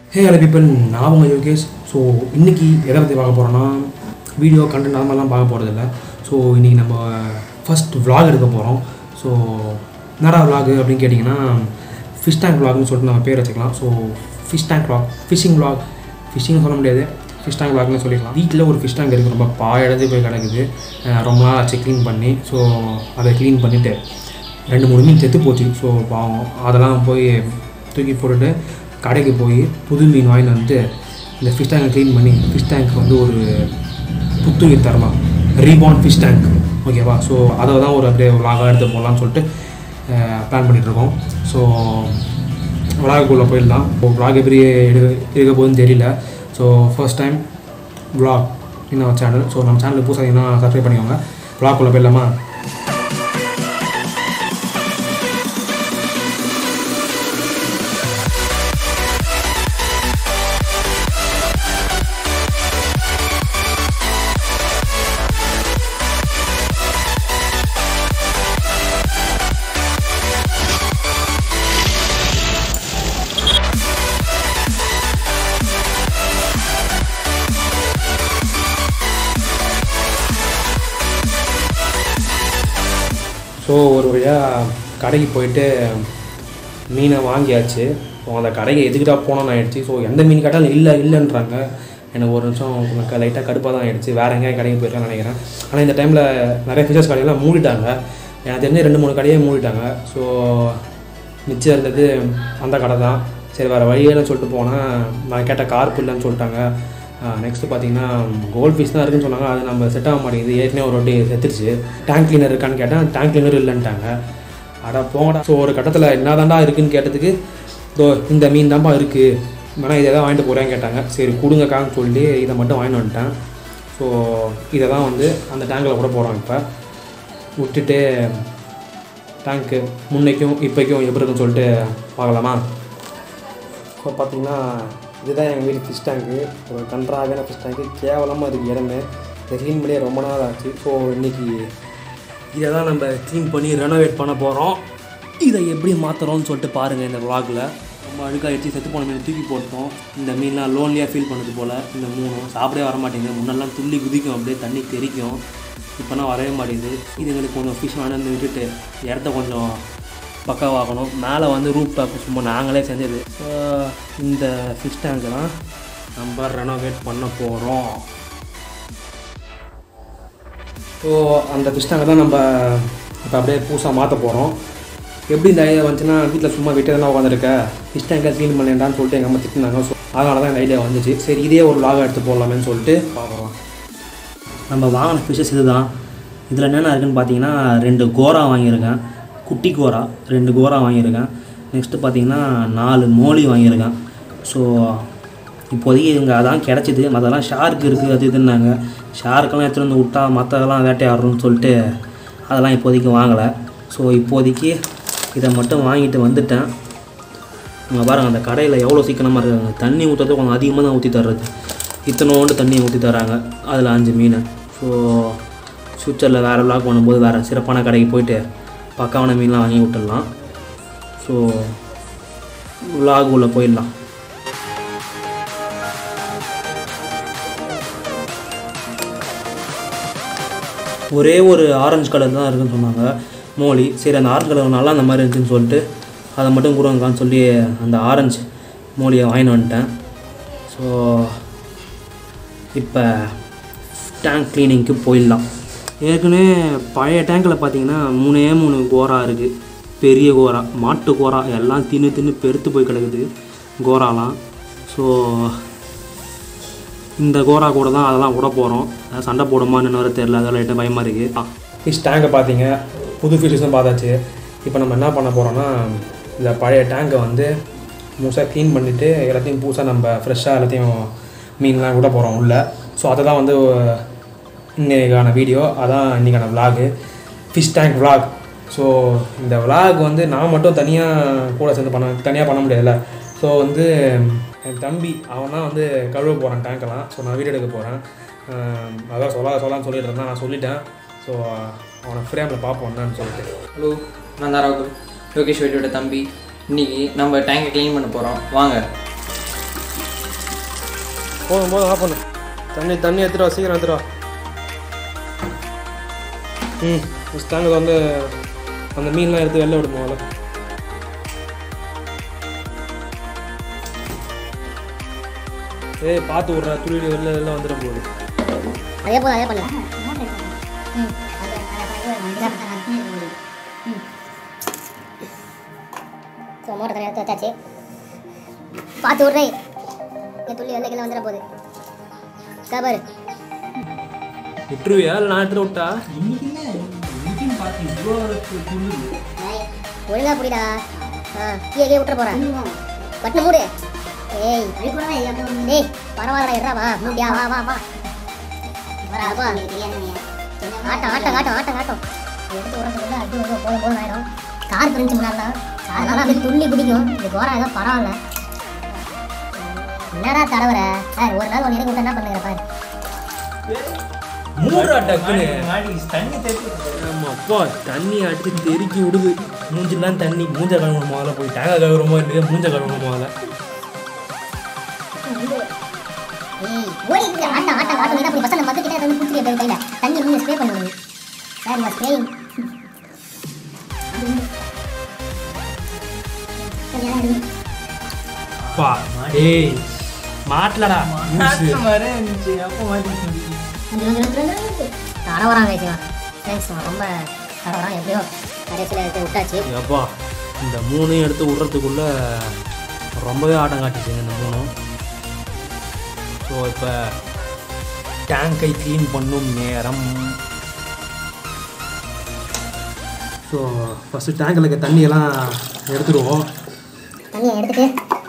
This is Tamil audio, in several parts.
ஹே ஹலோ பீப்பிள் நான் உங்கள் யோகேஷ் ஸோ இன்றைக்கி எதை பற்றி பார்க்க போகிறோன்னா வீடியோ கண்டென்ட் அது மாதிரிலாம் பார்க்க போகிறதில்ல ஸோ இன்றைக்கி நம்ம ஃபஸ்ட் vlog எடுக்க போகிறோம் ஸோ என்னடா vlog அப்படின்னு கேட்டிங்கன்னா ஃபிஷ் டேங்க் vlogனு சொல்லிட்டு நம்ம பேர் வச்சுக்கலாம் so fish tank vlog fishing vlog fishing சொல்ல முடியாது ஃபிஷ் டேங்க் vlogனு சொல்லிக்கலாம் வீட்டில் ஒரு ஃபிஷ் டேங்க் இருக்குது ரொம்ப பாழது போய் கிடக்குது அஹ் ரொம்ப நாள் ஆச்சு க்ளீன் பண்ணி ஸோ அதை க்ளீன் பண்ணிவிட்டு ரெண்டு மூணு மீன் செத்து போச்சு ஸோ பாவம் அதெல்லாம் போய் தூக்கி போட்டுட்டு கடைக்கு போய் புது மீன் வாங்கிட்டு வந்துட்டு இந்த ஃபிஷ் டேங்கை க்ளீன் பண்ணி ஃபிஷ் டேங்க் வந்து ஒரு புத்துயிர் தரலாம் ரீபார்ன் ஃபிஷ் டேங்க் ஓகேவா ஸோ அதை தான் ஒரு அப்படியே விலாகாக எடுத்து போடலான்னு சொல்லிட்டு பிளான் பண்ணிகிட்ருக்கோம் ஸோ விலாகுக்குள்ளே போயிடலாம் இப்போ விலாக் எப்படி எடு இருக்க போகுதுன்னு தெரியல ஸோ ஃபர்ஸ்ட் டைம் விலாக் இன்னும் சேனல் ஸோ நம்ம சேனலுக்கு புதுசாக சப்ஸ்கிரைப் பண்ணிக்கோங்க விலாக்குள்ளே போயிடலாமா ஸோ ஒரு வழியாக கடைக்கு போயிட்டு மீனை வாங்கியாச்சு ஸோ அந்த கடைக்கு எதுக்கிட்டா போனோன்னு ஆயிடுச்சு ஸோ எந்த மீன் கேட்டாலும் இல்லை இல்லைன்றாங்க எனக்கு ஒரு நிமிஷம் லைட்டாக கடுப்பாக தான் ஆயிடுச்சு வேறு எங்கேயாவது கடைக்கு போயிருக்கான்னு நினைக்கிறேன் ஆனால் இந்த டைமில் நிறைய ஃபிஷர்ஸ் கடையெல்லாம் மூடிட்டாங்க எனக்கு தெரிஞ்ச ரெண்டு மூணு கடையே மூடிட்டாங்க ஸோ மிச்சம் இருந்தது அந்த கடை தான் சரி வேறு வழியெல்லாம் சொல்லிட்டு போனால் நான் கேட்ட கார்ப்பு இல்லைன்னு சொல்லிட்டாங்க நெக்ஸ்ட்டு பார்த்தீங்கன்னா கோல்ட் ஃபிஷ் தான் இருக்குன்னு சொன்னாங்க அது நம்ம செட் ஆக மாட்டேங்குது ஏற்கனவே ஒரு வாட்டி செத்துருச்சு டேங்க் கிளீனர் இருக்கான்னு கேட்டேன் டேங்க் கிளீனர் இல்லைன்ட்டாங்க அட போங்கடா ஸோ ஒரு கட்டத்தில் என்னதான்டா இருக்குன்னு கேட்டதுக்கு இதோ இந்த மீன் தான்ப்பா இருக்குது வேணா இதை தான் வாங்கிட்டு போகிறேன்னு கேட்டாங்க சரி கொடுங்கக்கான்னு சொல்லி இதை மட்டும் வாங்கிட்டு வந்துட்டேன் ஸோ இதை தான் வந்து அந்த டேங்கில் கூட போகிறோம் இப்போ விட்டுட்டு டேங்க்கு முன்னைக்கும் இப்போக்கும் எப்படி இருக்குன்னு சொல்லிட்டு பார்க்கலாமா இப்போ பார்த்தீங்கன்னா இதுதான் எங்கள் வீட்டு ஃபிஷ் டேங்க்கு ஒரு கன்றாவியான ஃபிஷ் டேங்க்கு கேவலமாக இருக்குது இடமே இதை க்ளீன் பண்ணியே ரொம்ப நாள் ஆச்சு ஸோ இன்றைக்கி இதை தான் நம்ம க்ளீன் பண்ணி ரெனோவேட் பண்ண போகிறோம் இதை எப்படி மாற்றுறோம்னு சொல்லிட்டு பாருங்கள் இந்த vlogல ரொம்ப அழுக்காயிடுச்சு செத்து போன மீன் தூக்கி போட்டோம் இந்த மீன்லாம் லோன்லியாக ஃபீல் பண்ணது போல் இந்த மூணும் சாப்பிடவே வர மாட்டேங்குது முன்னெல்லாம் துள்ளி குதிக்கும் அப்படியே தண்ணி தெறிக்கும் இப்போனா வரவே மாட்டேங்குது இதுங்களுக்கு கொஞ்சம் ஃபிஷ் வாங்கி விட்டுட்டு இடத்த கொஞ்சம் பக்காவாகணும் மேலே வந்து ரூப் டாப் சும்மா நாங்களே செஞ்சது ஸோ இந்த ஃபிஷ் டேங்க்கு தான் நம்ம ரெனோவேட் பண்ண போகிறோம் ஸோ அந்த ஃபிஷ் டேங்கை தான் நம்ம இப்போ அப்படியே புதுசாக மாற்ற போகிறோம் எப்படி இந்த ஐடியா வந்துச்சுன்னா வீட்டில் சும்மா விட்டு தான் உட்காந்துருக்க ஃபிஷ் டேங்கை க்ளீன் பண்ணிட்டான்னு சொல்லிட்டு எங்கள் அம்மா திட்டினாங்க ஸோ அதனால தான் இந்த ஐடியா வந்துச்சு சரி இதே ஒரு லாக எடுத்து போடலாமேன்னு சொல்லிட்டு பார்க்கலாம் நம்ம வாங்கின ஃபிஷ்ஷஸ் இதுதான் இதில் என்னென்ன இருக்குன்னு பார்த்தீங்கன்னா ரெண்டு கோரா வாங்கியிருக்கேன் குட்டி கோரா ரெண்டு கோரா வாங்கியிருக்கேன் நெக்ஸ்ட்டு பார்த்தீங்கன்னா நாலு மோலி வாங்கியிருக்கேன் ஸோ இப்போதைக்கு இங்கே அதான் கிடச்சிது மற்றெல்லாம் ஷார்க் இருக்குது அது இதுன்னாங்க ஷார்க்கெல்லாம் எடுத்துகிட்டு வந்து விட்டா மற்றதெல்லாம் வேட்டையாடுறோம்னு சொல்லிட்டு அதெல்லாம் இப்போதைக்கு வாங்கலை ஸோ இப்போதைக்கு இதை மட்டும் வாங்கிட்டு வந்துட்டேன் இங்கே பாருங்கள் அந்த கடையில் எவ்வளோ சீக்கிரமாக இருக்காங்க தண்ணி ஊற்றுறது கொஞ்சம் அதிகமாக தான் ஊற்றி தர்றது இத்தனோண்டு தண்ணியை ஊற்றி தராங்க அதில் அஞ்சு மீன் ஸோ ஃப்யூச்சரில் வேறு விளாக் பண்ணும்போது வேறு சிறப்பான கடைக்கு போயிட்டு பக்காவான மீன்லாம் வாங்கி விட்டுடலாம் ஸோ விளாக் உள்ள போயிடலாம் ஒரே ஒரு ஆரஞ்சு கலர் தான் இருக்குன்னு சொன்னாங்க மோலி சரி அந்த ஆரஞ்சு கலர் நல்லா அந்த மாதிரி இருந்துச்சுன்னு சொல்லிட்டு அதை மட்டும் கொடுங்கக்கான்னு சொல்லி அந்த ஆரஞ்சு மோலியை வாங்கிட்டு வந்துட்டேன் ஸோ இப்போ டேங்க் க்ளீனிங்க்கு போயிடலாம் ஏற்கனவே பழைய டேங்கில் பார்த்தீங்கன்னா மூணே மூணு கோரா இருக்குது பெரிய கோரா மாட்டு கோரா எல்லாம் தின்னு தின்னு பெருத்து போய் கிடக்குது கோராலாம் ஸோ இந்த கோரா கூட தான் அதெல்லாம் விட போகிறோம் சண்டை போடுமான்னு வர தெரில அதெல்லாம் லைட்டாக பயமாக இருக்குது ஃபிஷ் டேங்கை பார்த்தீங்க புது ஃபிஷ்ஷும் பார்த்தாச்சு இப்போ நம்ம என்ன பண்ண போகிறோம்னா இந்த பழைய டேங்கை வந்து முழுசாக க்ளீன் பண்ணிவிட்டு எல்லாத்தையும் புதுசாக நம்ம ஃப்ரெஷ்ஷாக எல்லாத்தையும் மீன்லாம் விட போகிறோம் உள்ளே ஸோ அதை தான் வந்து இன்றைக்கான வீடியோ அதான் இன்றைக்கான vlog fish tank vlog so இந்த vlog வந்து நான் மட்டும் தனியாக கூட சேர்ந்து பண்ண தனியாக பண்ண முடியாதுல்ல ஸோ வந்து என் தம்பி அவன் தான் வந்து கழுவ போகிறான் டேங்கெல்லாம் ஸோ நான் வீடியோ எடுக்க போகிறேன் அதான் சொல்லாத சொல்லான்னு சொல்லிட்டு இருந்தேன் நான் சொல்லிட்டேன் ஸோ அவனை ஃப்ரேமில் பார்ப்போம் என்னன்னு சொல்லிட்டு ஹலோ நான் தான் ராகுல் லோகேஷ் வெட்டியோட தம்பி இன்னைக்கு நம்ம டேங்கை க்ளீன் பண்ண போகிறோம் வாங்க போதும் போதும் ஆஃப் பண்ணு தண்ணி தண்ணி எடுத்துட்டு வா சீக்கிரம் எடுத்துட்டு வா ம் ஸ்டாங்க வந்து அந்த மீன்லாம் எடுத்து வெளில விடுமா அதில் ஏய் பார்த்து விட்றா துளி வெளில வெளில வந்துட போகுது அதே போதும் அதே பண்ணு ஸோ மோட்டர் தண்ணி எடுத்து வச்சாச்சு பார்த்து விட்றே என் துள்ளி வெள்ளைக்கெல்லாம் வந்துட போகுது இதா பாரு விட்டுருவியா இல்லை நான் எடுத்துட்டு விட்டா ஒழுங்கா புடிடா ஆ கீழே கீழே விட்டுற போகிறேன் பட்டு மூடு ஏய் ஏய் பரவாயில்லடா இருடா வா மூடியா வா வா வா வரப்பா ஆட்டம் ஆட்டம் ஆட்டம் ஆட்டம் ஆட்டம் எடுத்து உரத்துக்குள்ள அது ஒரு போதும் போதும் ஆயிடும் கார் பிரிஞ்சு முன்னாடி அதனால அப்படியே துள்ளி பிடிக்கும் இது கோரா ஏதோ பரவாயில்ல என்னடா தடவர சார் ஒரு நாள் ஒன்று எனக்கு என்ன பண்ணுங்க பாரு மூடுறா டக்குன்னு மாடி தண்ணி தெரிஞ்சு ஆமா அப்பா தண்ணி அடிச்சு தெறிக்கி விடுது மூஞ்சிலாம் தண்ணி மூஞ்ச கழுவணும் முதல்ல போய் தேங்காய் கழுவுறமோ இல்லையா மூஞ்ச கழுவணும் முதல்ல ஏய் ஓடி இருக்கு ஆட்டம் ஆட்டம் ஆட்டம் இதை அப்படி பசங்க மத்த கிட்ட வந்து குடிச்சிட்டு போய் கையில தண்ணி நீங்க ஸ்ப்ரே பண்ணுவீங்க சார் யூ ஸ்ப்ரேயிங் அப்பா ஏய் மாட்டலடா லூசு. மாதிரி இருந்துச்சு அப்போ மாட்டி தடவராங்க ஐயா தேங்க்ஸ் ரொம்ப தடவராங்க எப்படியோ கடைசியில் எடுத்து விட்டாச்சு அப்பா இந்த மூணையும் எடுத்து விட்றதுக்குள்ள ரொம்பவே ஆட்டம் காட்டுச்சுங்க இந்த மூணும் ஸோ இப்போ டேங்கை க்ளீன் பண்ணும் நேரம் ஸோ ஃபஸ்ட்டு டேங்கில் இருக்க தண்ணியெல்லாம் எடுத்துடுவோம் தண்ணியை எடுத்துட்டு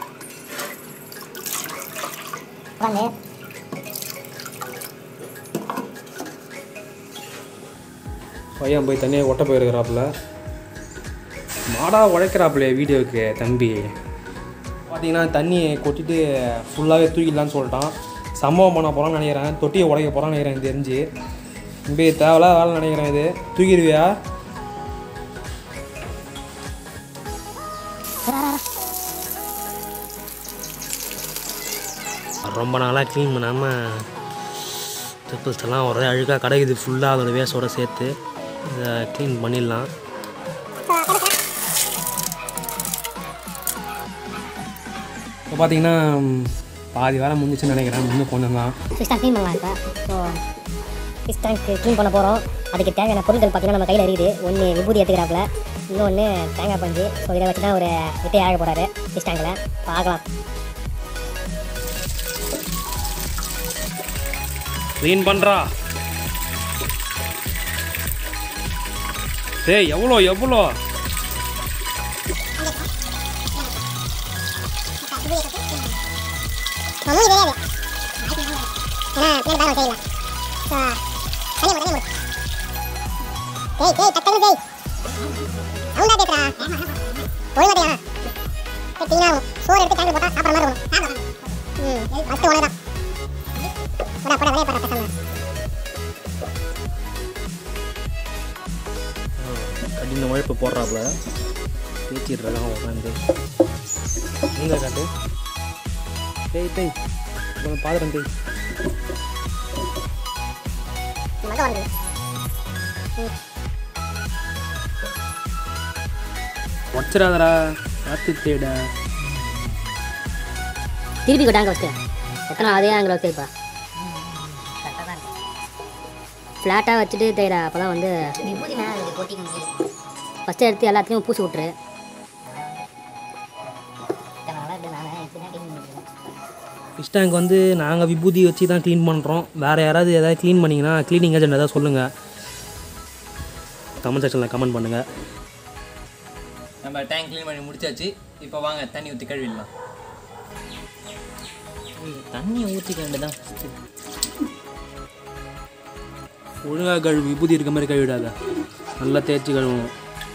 வாங்க பையன் போய் தண்ணியை ஒட்ட போயிருக்கிறாப்புல மாடா உழைக்கிறாப்புலையே வீடியோவுக்கு தம்பி பார்த்தீங்கன்னா தண்ணியை கொட்டிட்டு ஃபுல்லாகவே தூக்கிடலான்னு சொல்லிட்டான் சம்பவம் பண்ண போகிறான்னு நினைக்கிறேன் தொட்டியை உடைக்க போகிறான்னு நினைக்கிறேன் எனக்கு தெரிஞ்சு தம்பி தேவையில்லாத வேலை நினைக்கிறேன் இது தூக்கிடுவியா ரொம்ப நாளாக க்ளீன் பண்ணாமல் செப்பல்ஸ்டெல்லாம் ஒரே அழுக்காக கிடைக்குது ஃபுல்லாக அதோட வேஸோட சேர்த்து இதை க்ளீன் பண்ணிடலாம் இப்போ பார்த்தீங்கன்னா ம், பாதி வேலை முடிஞ்சிச்சுன்னு நினைக்கிறேன் இன்னும் கொஞ்சம் தான் ஃபிஷ் டேங்க் க்ளீன் பண்ணலாம் இப்போ ஸோ ஃபிஷ் டேங்க் க்ளீன் பண்ண போகிறோம் அதுக்கு தேவையான பொருட்கள் பார்த்தீங்கன்னா நம்ம கையில் இருக்குது ஒன்று விபூதி எடுத்துக்கிறாப்புல இன்னொன்று தேங்காய் பஞ்சு ஸோ இதை வச்சு தான் ஒரு விட்டை ஆக போகிறாரு ஃபிஷ் டேங்கில் பார்க்கலாம் க்ளீன் பண்ணுறா டேய் எவ்வளோ எவ்வளோ ஒன்றும் கிடையாது ஏன்னா பின்னாடி பாடம் செய்யல ஸோ தண்ணி போடு தண்ணி போடு டேய் டேய் டக்குனு டேய் அவன் தான் பேசுறா ஒழுங்கா டேய் டீனாகும் சோறு எடுத்து டேங்க் போட்டா சாப்பிட்ற மாதிரி இருக்கணும் ம் ஃபஸ்ட்டு உனக்கு தான் போடா போடா வெளியே போடா பசங்க கடின உழைப்பு போடுறாப்புல பேச்சிட்டு இருக்கான் உட்காந்து எங்க காட்டு டேய் டேய் கொஞ்சம் பாத்திரம் டேய் மக வந்து உடச்சிடாதடா காத்து தேட திருப்பி கொட்டாங்க ஃபஸ்ட்டு எத்தனை அதே ஆங்கில் வச்சுப்பா ஃப்ளாட்டாக வச்சுட்டு தேடா அப்போ தான் வந்து ஃபஸ்ட்டு எடுத்து எல்லாத்தையும் பூசி விட்ரு ஃபிஷ் டேங்க் வந்து நாங்கள் விபூதி வச்சு தான் க்ளீன் பண்ணுறோம் வேறு யாராவது ஏதாவது க்ளீன் பண்ணிங்கன்னா க்ளீனிங் ஏஜென்ட் ஏதாவது சொல்லுங்கள் கமெண்ட் செக்ஷனில் கமெண்ட் பண்ணுங்கள் நம்ம டேங்க் க்ளீன் பண்ணி முடிச்சாச்சு இப்போ வாங்க தண்ணி ஊற்றி கழுவிடலாம் தண்ணி ஊற்றிக்க வேண்டியதான் ஒழுங்காக கழுவு விபூதி இருக்க மாதிரி கழுவிடாத நல்லா தேய்ச்சி கழுவணும்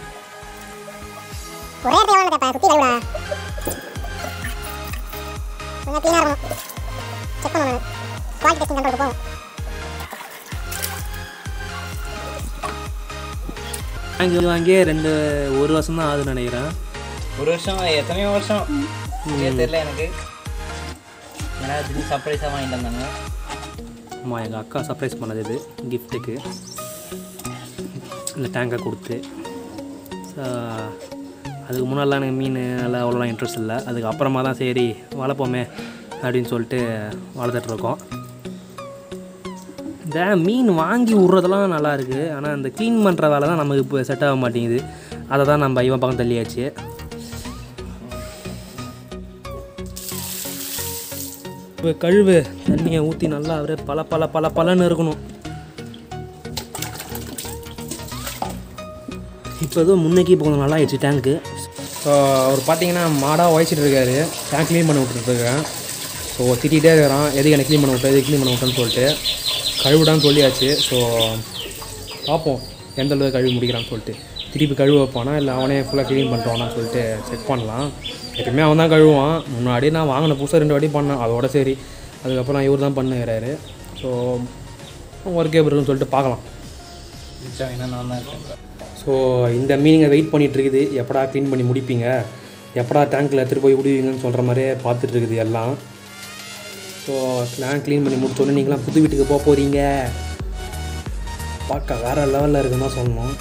ஒரே தேவையான கேப்பா சுற்றி கழுவிடா கொஞ்சம் க்ளீனாக இருக்கணும் செக் பண்ணணும் குவாலிட்டி டெஸ்டிங் கண்ட்ரோல் போகும் டேங்க் வாங்கியே ரெண்டு ஒரு வருஷம் தான் ஆகுதுன்னு நினைக்கிறேன் ஒரு வருஷம் எத்தனையோ வருஷம் ஏன் தெரியல எனக்கு ஏன்னா திடீர்னு சர்ப்ரைஸாக வாங்கிட்டு வந்தாங்க ஆமாம் எங்கள் அக்கா சர்ப்ரைஸ் பண்ணது இது கிஃப்ட்டுக்கு இந்த டேங்கை கொடுத்து So, அதுக்கு முன்னாடிலாம் எனக்கு மீன் எல்லாம் அவ்வளோலாம் இன்ட்ரெஸ்ட் இல்லை அதுக்கு அப்புறமா தான் சரி வளர்ப்போமே அப்படின்னு சொல்லிட்டு வளர்த்துட்ருக்கோம் இந்த மீன் வாங்கி விட்றதெல்லாம் நல்லா இருக்குது ஆனால் இந்த க்ளீன் பண்ணுற வேலை தான் நமக்கு இப்போ செட் ஆக மாட்டேங்குது அதை தான் நம்ம இவன் பக்கம் தள்ளியாச்சு இப்போ கழுவு தண்ணியை ஊற்றி நல்லா அப்படியே பல பல பல பலன்னு இருக்கணும் இப்போ ஏதோ முன்னைக்கு இப்போ கொஞ்சம் நல்லா ஆயிடுச்சு டேங்க்கு ஸோ அவர் பார்த்தீங்கன்னா மாடாக உழைச்சிட்டு இருக்காரு டேங்க் க்ளீன் பண்ணி விட்டுருக்கேன் ஸோ திட்டிகிட்டே இருக்கிறான் எதுக்கு எனக்கு க்ளீன் பண்ண விட்டேன் எதுக்கு க்ளீன் பண்ண விட்டேன்னு சொல்லிட்டு கழுவிடான்னு சொல்லியாச்சு ஸோ பார்ப்போம் எந்த அளவுக்கு கழுவி முடிக்கிறான்னு சொல்லிட்டு திருப்பி கழுவ வைப்பானா இல்லை அவனே ஃபுல்லாக க்ளீன் பண்ணிட்டுவானான்னு சொல்லிட்டு செக் பண்ணலாம் எப்பயுமே அவன் தான் கழுவுவான் முன்னாடி நான் வாங்கின புதுசாக ரெண்டு வாட்டி பண்ணேன் அதோட சரி அதுக்கப்புறம் இவர் தான் பண்ணுகிறாரு ஸோ ஒர்க்கே இருக்குன்னு சொல்லிட்டு பார்க்கலாம் மிச்சம் என்ன நான் தான் இருக்கேன் ஸோ இந்த மீனிங்கை வெயிட் பண்ணிட்டு இருக்குது எப்படா க்ளீன் பண்ணி முடிப்பீங்க எப்படா டேங்க்கில் எடுத்துகிட்டு போய் விடுவீங்கன்னு சொல்கிற மாதிரியே பார்த்துட்டு இருக்குது எல்லாம் ஸோ டேங்க் க்ளீன் பண்ணி முடிச்சோடனே நீங்களாம் புது வீட்டுக்கு போக போகிறீங்க பார்க்க வேறு லெவலில் இருக்குன்னு தான் சொல்லணும்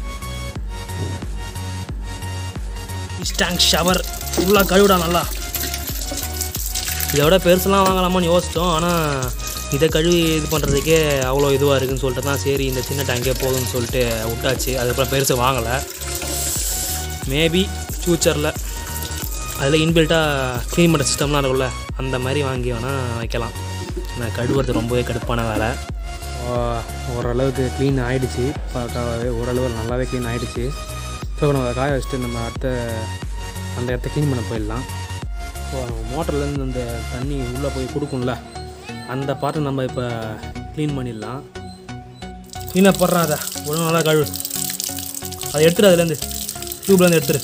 டேங்க் ஷவர் ஃபுல்லாக கழுவிடா நல்லா இதை விட பெருசுலாம் வாங்கலாமான்னு யோசித்தோம் ஆனால் இதை கழுவி இது பண்ணுறதுக்கே அவ்வளோ இதுவாக இருக்குன்னு சொல்லிட்டு தான் சரி இந்த சின்ன டேங்கே போதும்னு சொல்லிட்டு விட்டாச்சு அதுக்கப்புறம் பெருசு வாங்கலை மேபி ஃப்யூச்சரில் அதில் இன்பில்ட்டாக க்ளீன் பண்ணுற சிஸ்டம்லாம் இருக்கும்ல அந்த மாதிரி வாங்கி வேணால் வைக்கலாம் நான் கழுவுறது ரொம்பவே கடுப்பான வேலை ஓரளவுக்கு க்ளீன் ஆகிடுச்சு ஓரளவு நல்லாவே க்ளீன் ஆகிடுச்சு ஸோ நம்ம அதை காய வச்சுட்டு நம்ம அடுத்த அந்த இடத்த க்ளீன் பண்ண போயிடலாம் ஸோ மோட்டர்லேருந்து அந்த தண்ணி உள்ளே போய் கொடுக்கும்ல அந்த பார்ட்டை நம்ம இப்போ க்ளீன் பண்ணிடலாம் க்ளீனாக போடுறான் அதை ஒன்றும் நல்லா கழுவு அதை எடுத்துரு அதுலேருந்து டியூப்லேருந்து எடுத்துரு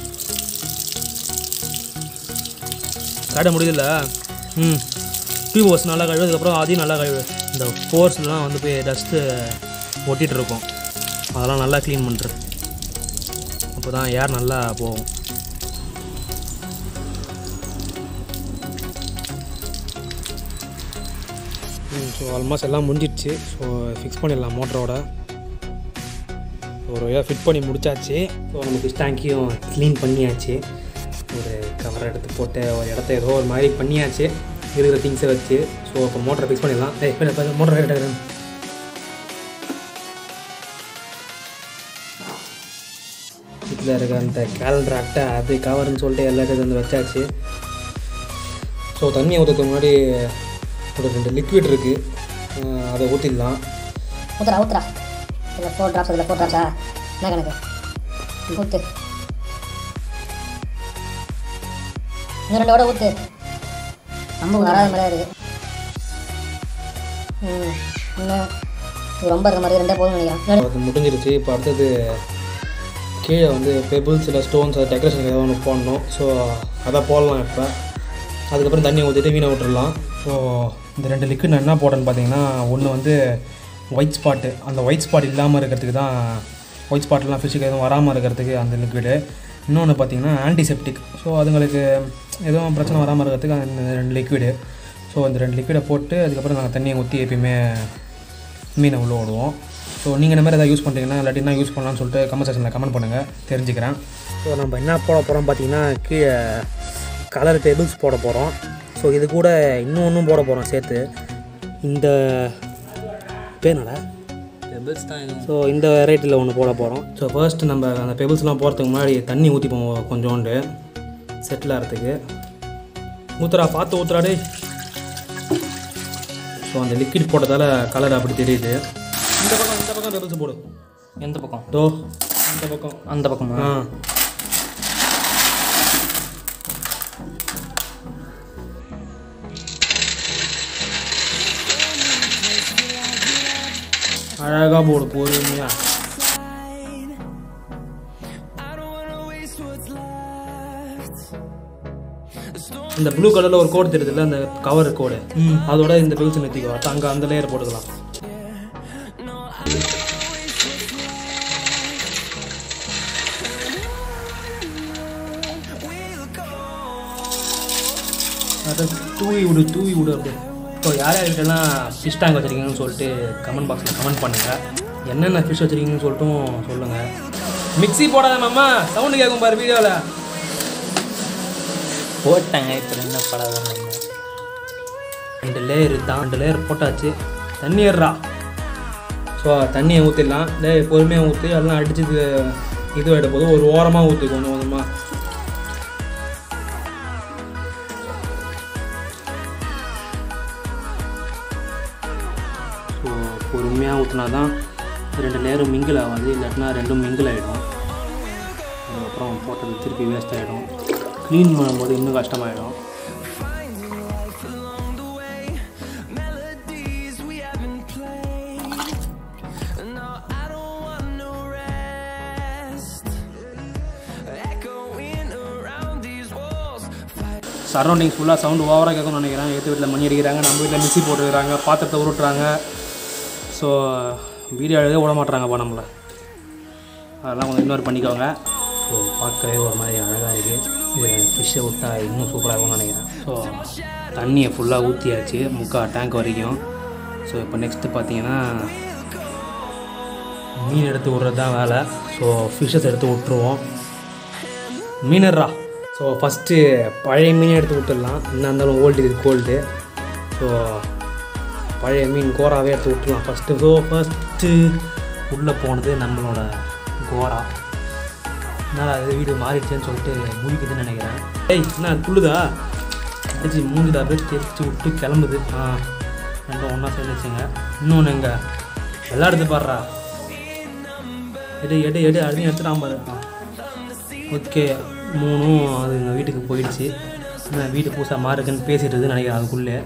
காட்ட முடியுதுல்ல ம் டியூப் வாஷ் நல்லா கழுவு அதுக்கப்புறம் அதையும் நல்லா கழுவு இந்த ஃபோர்ஸ்லாம் வந்து போய் டஸ்ட்டு ஒட்டிகிட்டு இருக்கும் அதெல்லாம் நல்லா க்ளீன் பண்ணுறது அப்போ தான் ஏர் நல்லா போகும் ஸோ ஆல்மோஸ்ட் எல்லாம் முடிஞ்சிடுச்சு ஸோ ஃபிக்ஸ் பண்ணிடலாம் மோட்டரோட ஒரு வழியாக ஃபிட் பண்ணி முடிச்சாச்சு ஸோ நம்ம ஃபிஷ் டேங்க்கையும் க்ளீன் பண்ணியாச்சு ஒரு கவர் எடுத்து போட்டு ஒரு இடத்த ஏதோ ஒரு மாதிரி பண்ணியாச்சு இருக்கிற திங்ஸை வச்சு ஸோ இப்போ மோட்டரை ஃபிக்ஸ் பண்ணிடலாம் ஏய் மோட்டர் ரைட் வீட்டில் இருக்க அந்த கேலண்டர் அட்டை அது கவர்னு சொல்லிட்டு எல்லாத்தையும் வந்து வச்சாச்சு ஸோ தண்ணி ஊற்றுறதுக்கு முன்னாடி ஒரு ரெண்டு லிக்விட் இருக்குது அதை ஊற்றிடலாம் ஊத்துறா ஊத்துறா இதில் ஃபோர் ட்ராப்ஸ் இதில் ஃபோர் ட்ராப்ஸா என்ன கணக்கு ஊத்து இன்னும் ரெண்டு விட ஊத்து ரொம்ப வராத மாதிரியா இருக்கு ம் இன்னும் இது ரொம்ப இருக்க மாதிரி ரெண்டே போதும் நினைக்கிறேன் அது முடிஞ்சிருச்சு இப்போ அடுத்தது கீழே வந்து பெபிள்ஸ் இல்லை ஸ்டோன்ஸ் அது டெக்கரேஷன் ஏதாவது ஒன்று போடணும் ஸோ அதை போடலாம் இப்போ அதுக்கப்புறம் தண்ணி ஊற்றிட்டு மீனை விட்டுறலாம் ஸோ இந்த ரெண்டு லிக்விட் நான் என்ன போட்டேன்னு பார்த்தீங்கன்னா ஒன்று வந்து ஒயிட் ஸ்பாட்டு அந்த ஒயிட் ஸ்பாட் இல்லாமல் இருக்கிறதுக்கு தான் ஒயிட் ஸ்பாட்லாம் ஃபிஷ்ஷுக்கு எதுவும் வராமல் இருக்கிறதுக்கு அந்த லிக்விடு இன்னொன்று பார்த்தீங்கன்னா ஆன்டிசெப்டிக் ஸோ அதுங்களுக்கு எதுவும் பிரச்சனை வராமல் இருக்கிறதுக்கு அந்த ரெண்டு லிக்விடு ஸோ இந்த ரெண்டு லிக்விடை போட்டு அதுக்கப்புறம் நாங்கள் தண்ணியை ஊற்றி எப்பயுமே மீனை உள்ளே விடுவோம் ஸோ நீங்கள் இந்த மாதிரி எதாவது யூஸ் பண்ணுறீங்கன்னா இல்லாட்டி என்ன யூஸ் பண்ணலாம்னு சொல்லிட்டு கமெண்ட் செக்ஷனில் கமெண்ட் பண்ணுங்கள் தெரிஞ்சுக்கிறேன் ஸோ நம்ம என்ன போட போகிறோம் பார்த்தீங்கன்னா கீழே கலர் டேபிள்ஸ் போட போகிறோம் ஸோ இது கூட இன்னும் ஒன்றும் போட போகிறோம் சேர்த்து இந்த பேனடா பெபிள்ஸ் தான் எதுவும் ஸோ இந்த வெரைட்டியில் ஒன்று போட போகிறோம் ஸோ ஃபர்ஸ்ட் நம்ம அந்த பெபிள்ஸ்லாம் போகிறதுக்கு முன்னாடி தண்ணி ஊற்றிப்போம் கொஞ்சோண்டு செட்டில் ஆகிறதுக்கு ஊத்துறா பார்த்து ஊத்துறாடே ஸோ அந்த லிக்விட் போட்டதால் கலர் அப்படி தெரியுது இந்த பக்கம் இந்த பக்கம் பெபிள்ஸ் போடு எந்த பக்கம் தோ இந்த பக்கம் அந்த பக்கமா ஆ அழகாக போடு பொறுமையா இந்த ப்ளூ கலரில் ஒரு கோடு தெரியுதுல்ல அந்த கவர் கோடு அதோட இந்த பெல்ஸ் நிறுத்திக்கோ அப்போ அங்கே அந்த லேயர் போட்டுக்கலாம் அதை தூவி விடு தூவி விடு அப்படியே ஸோ யார் யார்கிட்டலாம் ஃபிஷ் டேங்க் வச்சுருக்கீங்கன்னு சொல்லிட்டு கமெண்ட் பாக்ஸில் கமெண்ட் பண்ணுங்கள் என்னென்ன ஃபிஷ் வச்சுருக்கீங்கன்னு சொல்லிட்டும் சொல்லுங்கள் மிக்ஸி போடாத மாமா சவுண்டு கேட்கும் பாரு வீடியோவில் போட்டாங்க இப்போ என்ன படம் ரெண்டு லேயர் தான் ரெண்டு லேயர் போட்டாச்சு தண்ணி ஏறுறா ஸோ தண்ணியை ஊற்றிடலாம் டேய் பொறுமையாக ஊற்றி எல்லாம் அடிச்சு இது இதுவாகிட்ட போது ஒரு ஓரமாக ஊற்றி கொஞ்சம் கொஞ்சமாக ஸோ பொறுமையாக ஊற்றினா தான் ரெண்டு லேயரும் மிங்கிள் ஆகாது இல்லாட்டினா ரெண்டும் மிங்கிள் ஆகிடும் அதுக்கப்புறம் போட்டது திருப்பி வேஸ்ட் ஆகிடும் க்ளீன் பண்ணும்போது இன்னும் கஷ்டமாயிடும் சரௌண்டிங் ஃபுல்லாக சவுண்டு ஓவராக கேட்கும்னு நினைக்கிறேன் எடுத்து வீட்டில் மணி அடிக்கிறாங்க நம்ம வீட்டில் மிக்ஸி போட்டுருக்காங்க பாத்திரத்தை உருட்டுறாங்க ஸோ வீடியோ எழுத விட மாட்றாங்கப்பா நம்மளை அதெல்லாம் கொஞ்சம் இன்னொரு பண்ணிக்கோங்க ஸோ பார்க்கவே ஒரு மாதிரி அழகாக இருக்குது இதில் ஃபிஷ்ஷை விட்டா இன்னும் சூப்பராக இருக்கும்னு நினைக்கிறேன் ஸோ தண்ணியை ஃபுல்லாக ஊற்றியாச்சு முக்கால் டேங்க் வரைக்கும் ஸோ இப்போ நெக்ஸ்ட்டு பார்த்தீங்கன்னா மீன் எடுத்து விட்றது தான் வேலை ஸோ ஃபிஷ்ஷஸ் எடுத்து விட்ருவோம் மீனர்ரா ஸோ ஃபஸ்ட்டு பழைய மீன் எடுத்து விட்டுடலாம் என்ன இருந்தாலும் ஓல்டு இது கோல்டு ஸோ பழைய மீன் கோராவே எடுத்து விட்டுலாம் ஃபஸ்ட்டு ஸோ ஃபஸ்ட்டு உள்ளே போனது நம்மளோட கோரா என்னால் அது வீடு மாறிடுச்சேன்னு சொல்லிட்டு முடிக்குதுன்னு நினைக்கிறேன் ஏய் என்ன துள்ளுதா அடிச்சு மூஞ்சில் அப்படியே தேய்ச்சி விட்டு கிளம்புது ஆ ரெண்டும் ஒன்றா சேர்ந்துச்சுங்க இன்னொன்று எங்க விளாடுது பாடுறா எடு எடு எடு அதையும் எடுத்துட்டான் பாரு ஓகே மூணும் அது எங்கள் வீட்டுக்கு போயிடுச்சு நான் வீடு புதுசாக மாறுக்குன்னு பேசிட்டு இருக்குன்னு நினைக்கிறேன் அதுக்குள்ளே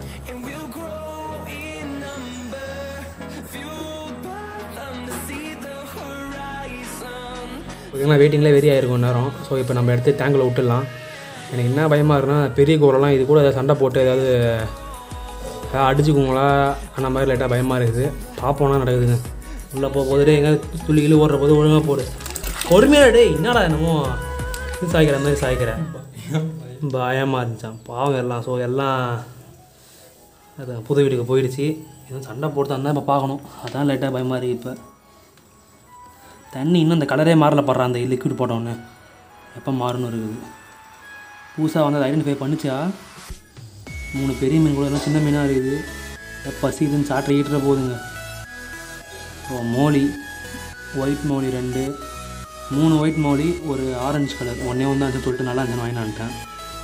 ஓகேங்களா வெயிட்டிங்கில் வெறி ஆயிருக்கும் நேரம் ஸோ இப்போ நம்ம எடுத்து டேங்கில் விட்டுடலாம் எனக்கு என்ன பயமாக இருக்குன்னா பெரிய கோரெல்லாம் இது கூட ஏதாவது சண்டை போட்டு ஏதாவது ஏதாவது அடிச்சுக்குங்களா அந்த மாதிரி லைட்டாக பயமாக இருக்குது பார்ப்போம்னா நடக்குதுங்க உள்ளே போக போதுட்டு எங்கே துள்ளி கிளி ஓடுற போது ஒழுங்காக போடு பொறுமையாக டேய் என்னடா என்னமோ இது சாய்க்கிற மாதிரி சாய்க்கிறேன் பயமாக இருந்துச்சான் பாவம் எல்லாம் ஸோ எல்லாம் அது புது வீட்டுக்கு போயிடுச்சு எதுவும் சண்டை போட்டு தான் இப்போ பார்க்கணும் அதான் லைட்டாக பயமாக இருக்குது இப்போ தண்ணி இன்னும் அந்த கலரே மாறல படுறான் அந்த லிக்விட் போட்டோன்னே எப்போ மாறணும் இருக்குது புதுசாக வந்து அதை ஐடென்டிஃபை பண்ணிச்சா மூணு பெரிய மீன் கூட எல்லாம் சின்ன மீனாக இருக்குது எப்போ பசிக்குதுன்னு சாட்டை ஈட்டுற போகுதுங்க ஸோ மோலி ஒயிட் மோலி ரெண்டு மூணு ஒயிட் மோலி ஒரு ஆரஞ்சு கலர் ஒன்றே ஒன்று தான் சொல்லிட்டு நல்லா இருந்துச்சு வாங்கினான்ட்டேன்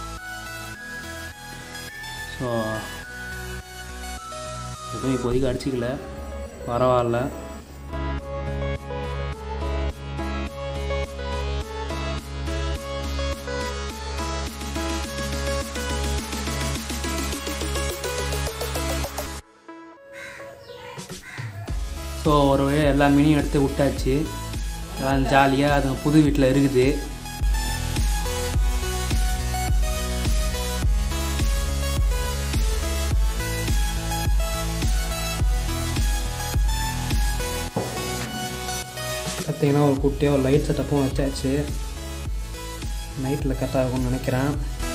ஸோ எதுவும் இப்போதைக்கு அடிச்சிக்கல பரவாயில்ல ஸோ ஒரு வழியா எல்லா மீனையும் எடுத்து விட்டாச்சு எல்லாம் ஜாலியாக அதுங்க புது வீட்டில் இருக்குது பார்த்தீங்கன்னா ஒரு குட்டியாக ஒரு லைட் செட்டப்பும் வச்சாச்சு நைட்டில் கரெக்டாக இருக்கும்னு நினைக்கிறேன்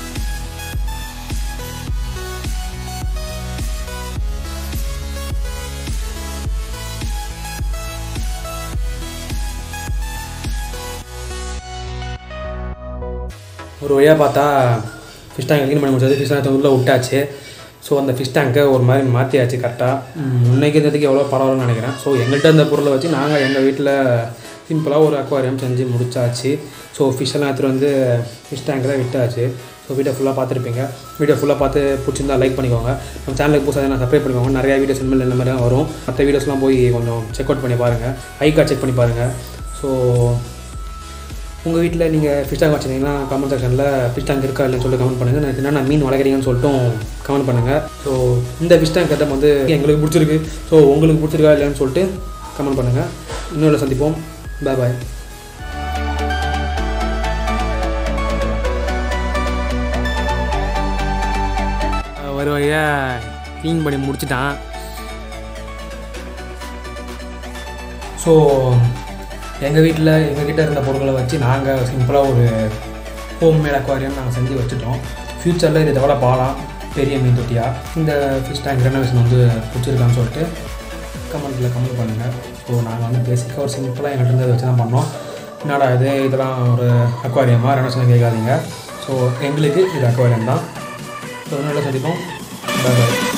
ஒரு வழியாக பார்த்தா ஃபிஷ் டேங்க் க்ளீன் பண்ணி முடிச்சது ஃபிஷ் டேங்க் உள்ளே விட்டாச்சு ஸோ அந்த ஃபிஷ் டேங்கை ஒரு மாதிரி மாற்றியாச்சு கரெக்டாக முன்னைக்கு இருந்ததுக்கு எவ்வளோ பரவாயில்லன்னு நினைக்கிறேன் ஸோ எங்கள்கிட்ட இருந்த பொருளை வச்சு நாங்கள் எங்கள் வீட்டில் சிம்பிளாக ஒரு அக்வாரியம் செஞ்சு முடிச்சாச்சு ஸோ ஃபிஷ் எல்லாம் எடுத்துகிட்டு வந்து ஃபிஷ் டேங்கில் விட்டாச்சு ஸோ வீடியோ ஃபுல்லாக பார்த்துருப்பீங்க வீடியோ ஃபுல்லாக பார்த்து பிடிச்சிருந்தா லைக் பண்ணிக்கோங்க நம்ம சேனலுக்கு புதுசாக நான் சப்ஸ்கிரைப் பண்ணிக்கோங்க நிறையா வீடியோஸ் இனிமேல் இந்த மாதிரி தான் வரும் மற்ற வீடியோஸ்லாம் போய் கொஞ்சம் செக் அவுட் பண்ணி பாருங்கள் ஐ கார்டு செக் பண்ணி பாருங்கள் ஸோ உங்கள் வீட்டில் நீங்கள் ஃபிஷ் டேங்க் வச்சுருந்தீங்கன்னா கமெண்ட் செக்ஷனில் ஃபிஷ் டேங்க் இருக்கா இல்லைன்னு சொல்லி கமெண்ட் பண்ணுங்கள் நான் என்னென்ன மீன் வளர்க்குறீங்கன்னு சொல்லிட்டும் கமெண்ட் பண்ணுங்கள் ஸோ இந்த ஃபிஷ் டேங்க் கட்டம் வந்து எங்களுக்கு பிடிச்சிருக்கு ஸோ உங்களுக்கு பிடிச்சிருக்கா இல்லைன்னு சொல்லிட்டு கமெண்ட் பண்ணுங்கள் இன்னொரு சந்திப்போம் பாய் பாய் ஒரு வழியாக க்ளீன் பண்ணி முடிச்சிட்டான் ஸோ எங்கள் வீட்டில் எங்ககிட்ட இருந்த பொருட்களை வச்சு நாங்கள் சிம்பிளாக ஒரு ஹோம் மேட் அக்வாரியம் நாங்கள் செஞ்சு வச்சுட்டோம் ஃப்யூச்சரில் இதை டெவலப் ஆகலாம் பெரிய மீன் தொட்டியா இந்த ஃபிஷ் டேங்க் ரெனோவேஷன் வந்து பிடிச்சிருக்கான்னு சொல்லிட்டு கமெண்ட்டில் கமெண்ட் பண்ணுங்கள் ஸோ நாங்கள் வந்து பேசிக்காக ஒரு சிம்பிளாக எங்கள்கிட்ட இருந்ததை வச்சு தான் பண்ணோம் என்னடா இது இதெல்லாம் ஒரு அக்வாரியமாக ரெனோவேஷன் கேட்காதீங்க ஸோ எங்களுக்கு இது அக்வாரியம் தான் ஸோ இன்னொரு சந்திப்போம் பாய்